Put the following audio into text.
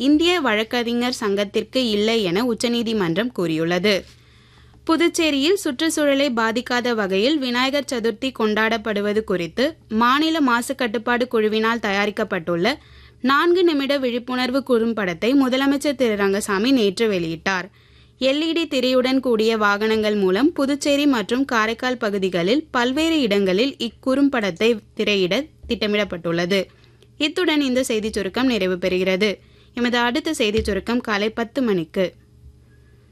இந்திய வழக்கறிஞர் சங்கத்திற்கு இல்லை என உச்சநீதிமன்றம் கூறியுள்ளது புதுச்சேரியில் சுற்றுச்சூழலை பாதிக்காத வகையில் விநாயகர் சதுர்த்தி கொண்டாடப்படுவது குறித்து மாநில மாசு கட்டுப்பாடு குழுவினால் தயாரிக்கப்பட்டுள்ள நான்கு நிமிட விழிப்புணர்வு குறும்படத்தை முதலமைச்சர் திரு ரங்கசாமி நேற்று வெளியிட்டார் எல்இடி திரையுடன் கூடிய வாகனங்கள் மூலம் புதுச்சேரி மற்றும் காரைக்கால் பகுதிகளில் பல்வேறு இடங்களில் இக்குறும்படத்தை திரையிட திட்டமிடப்பட்டுள்ளது இத்துடன் இந்த செய்திச் சுருக்கம் நிறைவு பெறுகிறது எமது அடுத்த செய்திச் சுருக்கம் காலை பத்து மணிக்கு